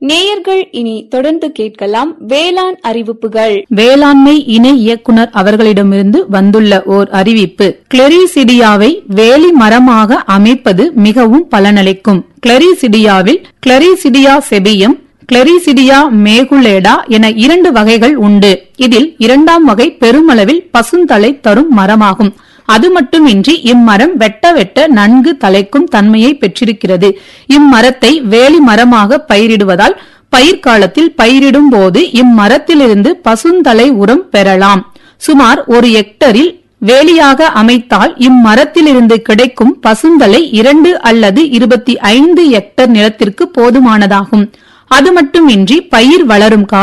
நேயர்கள் இனி தொடர்ந்து கேட்கலாம் வேளாண் அறிவிப்புகள் வேளாண்மை இணை இயக்குனர் அவர்களிடமிருந்து வந்துள்ள ஓர் அறிவிப்பு கிளரிசிடியாவை வேலி மரமாக அமைப்பது மிகவும் பலனளிக்கும் கிளரிசிடியாவில் கிளரிசிடியா செபியம் கிளரிசிடியா மேகுலேடா என இரண்டு வகைகள் உண்டு இதில் இரண்டாம் வகை பெருமளவில் பசுந்தலை தரும் மரமாகும் அது மட்டுமின்றி இம்மரம் வெட்ட வெட்ட நன்கு தலைக்கும் தன்மையை பெற்றிருக்கிறது இம்மரத்தை வேலி மரமாக பயிரிடுவதால் பயிர்காலத்தில் பயிரிடும் போது இம்மரத்திலிருந்து பசுந்தலை உரம் பெறலாம் சுமார் ஒரு ஹெக்டரில் வேலியாக அமைத்தால் இம்மரத்திலிருந்து கிடைக்கும் பசுந்தலை இரண்டு அல்லது இருபத்தி ஐந்து ஹெக்டர் நிலத்திற்கு போதுமானதாகும் அது மட்டுமின்றி பயிர் வளரும் கால